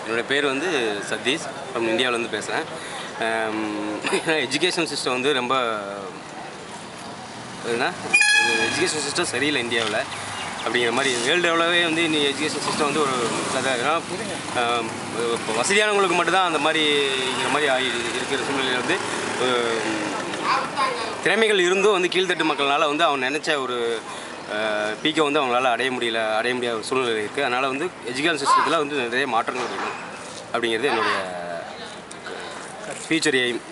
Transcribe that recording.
என்னோடய பேர் வந்து சதீஷ் ஃப்ரம் இந்தியாவிலேருந்து பேசுகிறேன் எஜுகேஷன் சிஸ்டம் வந்து ரொம்ப என்ன எஜுகேஷன் சிஸ்டம் சரியில்லை இந்தியாவில் அப்படிங்கிற மாதிரி வேர்ல்டு லெவலாகவே வந்து இந்த எஜுகேஷன் சிஸ்டம் வந்து ஒரு அதான் ஏன்னா ஆம், இப்போ வசதியானவங்களுக்கு மட்டும்தான் அந்த மாதிரி இருக்கிற மாதிரி ஆகி இருக்கிற சூழ்நிலையில் வந்து ஒரு, திறமைகள் இருந்தும் வந்து கீழ்த்தட்டு மக்கள்னால வந்து அவன் நினச்ச ஒரு பீக்கை வந்து அவங்களால அடைய முடியல அடைய முடியாத ஒரு சூழ்நிலை இருக்குது அதனால் வந்து எஜுகேஷன் சிஸ்டத்தில் வந்து நிறைய மாற்றங்கள் வேணும் அப்படிங்கிறது என்னுடைய ஃபியூச்சர் எய்ம்